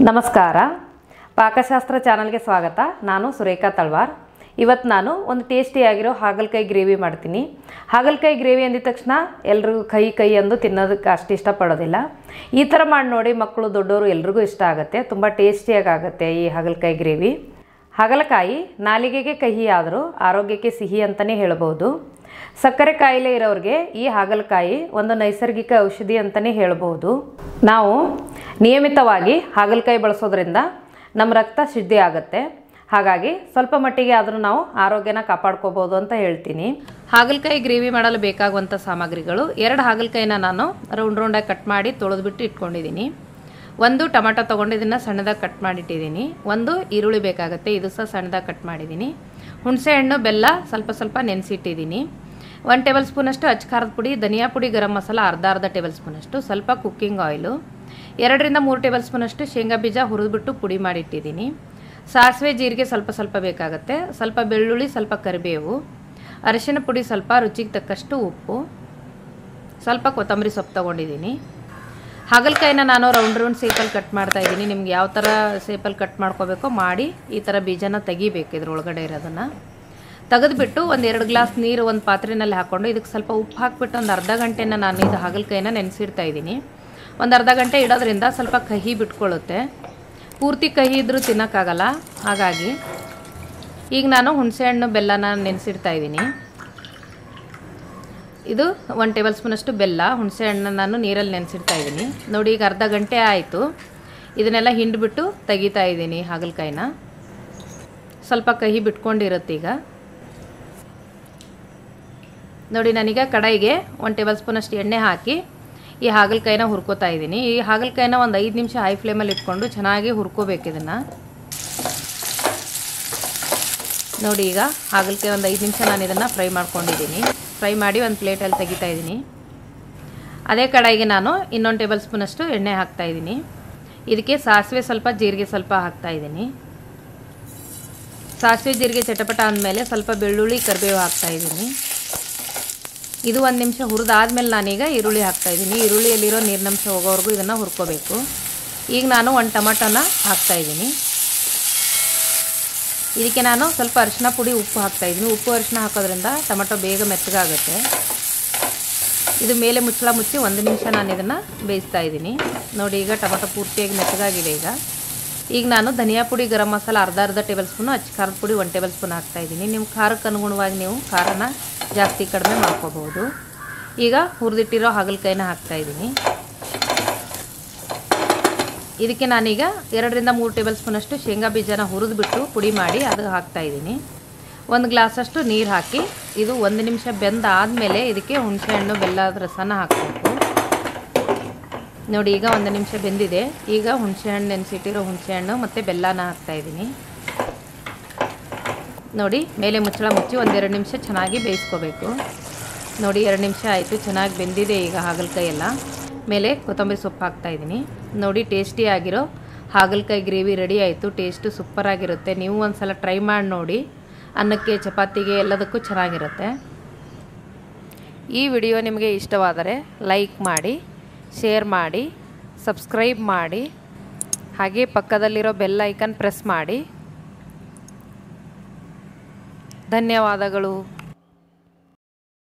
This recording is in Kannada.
ನಮಸ್ಕಾರ ಪಾಕಶಾಸ್ತ್ರ ಚಾನಲ್ಗೆ ಸ್ವಾಗತ ನಾನು ಸುರೇಖಾ ತಳ್ವಾರ್ ಇವತ್ತು ನಾನು ಒಂದು ಟೇಸ್ಟಿಯಾಗಿರೋ ಹಾಗಲಕಾಯಿ ಗ್ರೇವಿ ಮಾಡ್ತೀನಿ ಹಾಗಲಕಾಯಿ ಗ್ರೇವಿ ಅಂದಿದ ತಕ್ಷಣ ಎಲ್ರಿಗೂ ಕೈ ಕೈ ಅಂದು ತಿನ್ನೋದಕ್ಕೆ ಅಷ್ಟು ಇಷ್ಟಪಡೋದಿಲ್ಲ ಈ ಥರ ಮಾಡಿ ನೋಡಿ ಮಕ್ಕಳು ದೊಡ್ಡವರು ಎಲ್ರಿಗೂ ಇಷ್ಟ ಆಗುತ್ತೆ ತುಂಬ ಟೇಸ್ಟಿಯಾಗಿ ಆಗುತ್ತೆ ಈ ಹಾಗಲಕಾಯಿ ಗ್ರೇವಿ ಹಾಗಲಕಾಯಿ ನಾಲಿಗೆಗೆ ಕಹಿ ಆದರೂ ಆರೋಗ್ಯಕ್ಕೆ ಸಿಹಿ ಅಂತಲೇ ಹೇಳ್ಬೋದು ಸಕ್ಕರೆ ಕಾಯಿಲೆ ಇರೋರಿಗೆ ಈ ಹಾಗಲಕಾಯಿ ಒಂದು ನೈಸರ್ಗಿಕ ಔಷಧಿ ಅಂತಲೇ ಹೇಳ್ಬೋದು ನಾವು ನಿಯಮಿತವಾಗಿ ಹಾಗಲಕಾಯಿ ಬಳಸೋದ್ರಿಂದ ನಮ್ಮ ರಕ್ತ ಶುದ್ಧಿ ಆಗುತ್ತೆ ಹಾಗಾಗಿ ಸ್ವಲ್ಪ ಮಟ್ಟಿಗೆ ಆದರೂ ನಾವು ಆರೋಗ್ಯನ ಕಾಪಾಡ್ಕೋಬೋದು ಅಂತ ಹೇಳ್ತೀನಿ ಹಾಗಲಕಾಯಿ ಗ್ರೇವಿ ಮಾಡಲು ಬೇಕಾಗುವಂಥ ಸಾಮಗ್ರಿಗಳು ಎರಡು ಹಾಗಲಕಾಯಿನ ನಾನು ರೌಂಡ್ ರೌಂಡಾಗಿ ಕಟ್ ಮಾಡಿ ತೊಳೆದ್ಬಿಟ್ಟು ಇಟ್ಕೊಂಡಿದ್ದೀನಿ ಒಂದು ಟೊಮೆಟೊ ತೊಗೊಂಡು ಇದನ್ನು ಸಣ್ಣದಾಗಿ ಕಟ್ ಮಾಡಿಟ್ಟಿದ್ದೀನಿ ಒಂದು ಈರುಳ್ಳಿ ಬೇಕಾಗುತ್ತೆ ಇದು ಸಹ ಸಣ್ಣದಾಗಿ ಕಟ್ ಮಾಡಿದ್ದೀನಿ ಹುಣಸೆ ಹಣ್ಣು ಬೆಲ್ಲ ಸ್ವಲ್ಪ ಸ್ವಲ್ಪ ನೆನೆಸಿಟ್ಟಿದ್ದೀನಿ ಒನ್ ಟೇಬಲ್ ಸ್ಪೂನಷ್ಟು ಅಚ್ಚ ಖಾರದ ಪುಡಿ ಧನಿಯಾ ಪುಡಿ ಗರಂ ಮಸಾಲ ಅರ್ಧ ಅರ್ಧ ಟೇಬಲ್ ಸ್ಪೂನಷ್ಟು ಸ್ವಲ್ಪ ಕುಕ್ಕಿಂಗ್ ಆಯಿಲು ಎರಡರಿಂದ ಮೂರು ಟೇಬಲ್ ಸ್ಪೂನಷ್ಟು ಶೇಂಗಾ ಬೀಜ ಹುರಿದ್ಬಿಟ್ಟು ಪುಡಿ ಮಾಡಿಟ್ಟಿದ್ದೀನಿ ಸಾಸಿವೆ ಜೀರಿಗೆ ಸ್ವಲ್ಪ ಸ್ವಲ್ಪ ಬೇಕಾಗುತ್ತೆ ಸ್ವಲ್ಪ ಬೆಳ್ಳುಳ್ಳಿ ಸ್ವಲ್ಪ ಕರಿಬೇವು ಅರಿಶಿನ ಪುಡಿ ಸ್ವಲ್ಪ ರುಚಿಗೆ ತಕ್ಕಷ್ಟು ಉಪ್ಪು ಸ್ವಲ್ಪ ಕೊತ್ತಂಬರಿ ಸೊಪ್ಪು ತೊಗೊಂಡಿದ್ದೀನಿ ಹಾಗಲಕಾಯಿನ ನಾನು ರೌಂಡ್ ರೌಂಡ್ ಸೇಪಲ್ಲಿ ಕಟ್ ಮಾಡ್ತಾ ಇದ್ದೀನಿ ನಿಮ್ಗೆ ಯಾವ ಥರ ಸೇಪಲ್ಲಿ ಕಟ್ ಮಾಡ್ಕೋಬೇಕೋ ಮಾಡಿ ಈ ಥರ ಬೀಜನ ತೆಗಿಬೇಕು ಇದ್ರೊಳಗಡೆ ಇರೋದನ್ನು ತೆಗೆದುಬಿಟ್ಟು ಒಂದು ಎರಡು ಗ್ಲಾಸ್ ನೀರು ಒಂದು ಪಾತ್ರೆಯಲ್ಲಿ ಹಾಕ್ಕೊಂಡು ಇದಕ್ಕೆ ಸ್ವಲ್ಪ ಉಪ್ಪು ಹಾಕ್ಬಿಟ್ಟು ಒಂದು ಅರ್ಧ ಗಂಟೆನ ನಾನು ಇದು ಹಾಗಲಕಾಯಿನ ನೆನೆಸಿಡ್ತಾ ಇದ್ದೀನಿ ಒಂದು ಅರ್ಧ ಗಂಟೆ ಇಡೋದ್ರಿಂದ ಸ್ವಲ್ಪ ಕಹಿ ಬಿಟ್ಕೊಳ್ಳುತ್ತೆ ಪೂರ್ತಿ ಕಹಿ ಇದ್ದರೂ ತಿನ್ನೋಕ್ಕಾಗಲ್ಲ ಹಾಗಾಗಿ ಈಗ ನಾನು ಹುಣಸೆಹಣ್ಣು ಬೆಲ್ಲನ ನೆನೆಸಿಡ್ತಾ ಇದ್ದೀನಿ ಇದು ಒನ್ ಟೇಬಲ್ ಸ್ಪೂನಷ್ಟು ಬೆಲ್ಲ ಹುಣಸೆ ಹಣ್ಣನ್ನು ನಾನು ನೀರಲ್ಲಿ ನೆನೆಸಿಡ್ತಾ ಇದ್ದೀನಿ ನೋಡಿ ಈಗ ಅರ್ಧ ಗಂಟೆ ಆಯಿತು ಇದನ್ನೆಲ್ಲ ಹಿಂಡ್ಬಿಟ್ಟು ತೆಗಿತಾ ಇದ್ದೀನಿ ಹಾಗಲಕಾಯಿನ ಸ್ವಲ್ಪ ಕಹಿ ಬಿಟ್ಕೊಂಡಿರುತ್ತೆ ಈಗ ನೋಡಿ ನಾನೀಗ ಕಡಾಯಿಗೆ ಒನ್ ಟೇಬಲ್ ಸ್ಪೂನಷ್ಟು ಎಣ್ಣೆ ಹಾಕಿ ಈ ಹಾಗಲಕಾಯಿನ ಹುರ್ಕೋತಾ ಇದ್ದೀನಿ ಈ ಹಾಗಲಕಾಯಿನ ಒಂದು ಐದು ನಿಮಿಷ ಹೈ ಫ್ಲೇಮಲ್ಲಿ ಇಟ್ಕೊಂಡು ಚೆನ್ನಾಗಿ ಹುರ್ಕೋಬೇಕು ಇದನ್ನು ನೋಡಿ ಈಗ ಹಾಗಲಕಾಯಿ ಒಂದು ಐದು ನಿಮಿಷ ನಾನು ಇದನ್ನು ಫ್ರೈ ಮಾಡ್ಕೊಂಡಿದ್ದೀನಿ ಫ್ರೈ ಮಾಡಿ ಒಂದು ಪ್ಲೇಟಲ್ಲಿ ತೆಗಿತಾ ಇದ್ದೀನಿ ಅದೇ ಕಡಾಯಿಗೆ ನಾನು ಇನ್ನೊಂದು ಟೇಬಲ್ ಸ್ಪೂನಷ್ಟು ಎಣ್ಣೆ ಹಾಕ್ತಾ ಇದ್ದೀನಿ ಇದಕ್ಕೆ ಸಾಸಿವೆ ಸ್ವಲ್ಪ ಜೀರಿಗೆ ಸ್ವಲ್ಪ ಹಾಕ್ತಾ ಇದ್ದೀನಿ ಸಾಸಿವೆ ಜೀರಿಗೆ ಚಟಪಟ ಅಂದಮೇಲೆ ಸ್ವಲ್ಪ ಬೆಳ್ಳುಳ್ಳಿ ಕರಿಬೇವು ಹಾಕ್ತಾ ಇದ್ದೀನಿ ಇದು ಒಂದು ನಿಮಿಷ ಹುರಿದಾದ್ಮೇಲೆ ನಾನೀಗ ಈರುಳ್ಳಿ ಹಾಕ್ತಾ ಇದ್ದೀನಿ ಈರುಳ್ಳಿಯಲ್ಲಿರೋ ನೀರಿನಂಶ ಹೋಗೋವರೆಗೂ ಇದನ್ನು ಹುರ್ಕೋಬೇಕು ಈಗ ನಾನು ಒಂದು ಟೊಮಾಟೋನ ಹಾಕ್ತಾ ಇದ್ದೀನಿ ಇದಕ್ಕೆ ನಾನು ಸ್ವಲ್ಪ ಅರಿಶಿನ ಪುಡಿ ಉಪ್ಪು ಹಾಕ್ತಾ ಇದ್ದೀನಿ ಉಪ್ಪು ಅರಿಶಿನ ಹಾಕೋದ್ರಿಂದ ಟೊಮೆಟೊ ಬೇಗ ಮೆತ್ತಗಾಗುತ್ತೆ ಇದು ಮೇಲೆ ಮುಚ್ಚಳ ಮುಚ್ಚಿ ಒಂದು ನಿಮಿಷ ನಾನು ಇದನ್ನು ಬೇಯಿಸ್ತಾ ಇದ್ದೀನಿ ನೋಡಿ ಈಗ ಟೊಮೆಟೊ ಪೂರ್ತಿಯಾಗಿ ಮೆತ್ತಗಾಗಿದೆ ಈಗ ಈಗ ನಾನು ಧನಿಯಾ ಪುಡಿ ಗರಂ ಮಸಾಲ ಅರ್ಧ ಅರ್ಧ ಟೇಬಲ್ ಸ್ಪೂನು ಅಚ್ಚ ಖಾರದ ಪುಡಿ ಒನ್ ಟೇಬಲ್ ಸ್ಪೂನ್ ಹಾಕ್ತಾ ಇದ್ದೀನಿ ನಿಮ್ಮ ಖಾರಕ್ಕೆ ಅನುಗುಣವಾಗಿ ನೀವು ಖಾರನ ಜಾಸ್ತಿ ಕಡಿಮೆ ಮಾಡ್ಕೋಬಹುದು ಈಗ ಹುರಿದಿಟ್ಟಿರೋ ಹಾಗಲಕಾಯಿನ ಹಾಕ್ತಾ ಇದ್ದೀನಿ ಇದಕ್ಕೆ ನಾನೀಗ ಎರಡರಿಂದ ಮೂರು ಟೇಬಲ್ ಸ್ಪೂನಷ್ಟು ಶೇಂಗಾ ಬೀಜನ ಹುರಿದ್ಬಿಟ್ಟು ಪುಡಿ ಮಾಡಿ ಅದು ಹಾಕ್ತಾ ಇದ್ದೀನಿ ಒಂದು ಗ್ಲಾಸಷ್ಟು ನೀರು ಹಾಕಿ ಇದು ಒಂದು ನಿಮಿಷ ಬೆಂದಾದಮೇಲೆ ಇದಕ್ಕೆ ಹುಣಸೆಹಣ್ಣು ಬೆಲ್ಲದ ರಸನ ಹಾಕಬೇಕು ನೋಡಿ ಈಗ ಒಂದು ನಿಮಿಷ ಬೆಂದಿದೆ ಈಗ ಹುಣಸೆಹಣ್ಣು ನೆನೆಸಿಟ್ಟಿರೋ ಹುಣಸೆಹಣ್ಣು ಮತ್ತು ಬೆಲ್ಲನ ಹಾಕ್ತಾ ಇದ್ದೀನಿ ನೋಡಿ ಮೇಲೆ ಮುಚ್ಚಳ ಮುಚ್ಚಿ ಒಂದೆರಡು ನಿಮಿಷ ಚೆನ್ನಾಗಿ ಬೇಯಿಸ್ಕೋಬೇಕು ನೋಡಿ ಎರಡು ನಿಮಿಷ ಆಯಿತು ಚೆನ್ನಾಗಿ ಬೆಂದಿದೆ ಈಗ ಹಾಗಲಕಾಯಿ ಎಲ್ಲ ಮೇಲೆ ಕೊತ್ತಂಬರಿ ಸೊಪ್ಪು ಹಾಕ್ತಾ ಇದ್ದೀನಿ ನೋಡಿ ಟೇಸ್ಟಿ ಆಗಿರೋ ಹಾಗಲಕಾಯಿ ಗ್ರೇವಿ ರೆಡಿ ಆಯಿತು ಟೇಸ್ಟು ಸೂಪರಾಗಿರುತ್ತೆ ನೀವು ಒಂದು ಸಲ ಟ್ರೈ ಮಾಡಿ ನೋಡಿ ಅನ್ನಕ್ಕೆ ಚಪಾತಿಗೆ ಎಲ್ಲದಕ್ಕೂ ಚೆನ್ನಾಗಿರುತ್ತೆ ಈ ವಿಡಿಯೋ ನಿಮಗೆ ಇಷ್ಟವಾದರೆ ಲೈಕ್ ಮಾಡಿ ಶೇರ್ ಮಾಡಿ ಸಬ್ಸ್ಕ್ರೈಬ್ ಮಾಡಿ ಹಾಗೆ ಪಕ್ಕದಲ್ಲಿರೋ ಬೆಲ್ ಐಕನ್ ಪ್ರೆಸ್ ಮಾಡಿ ಧನ್ಯವಾದಗಳು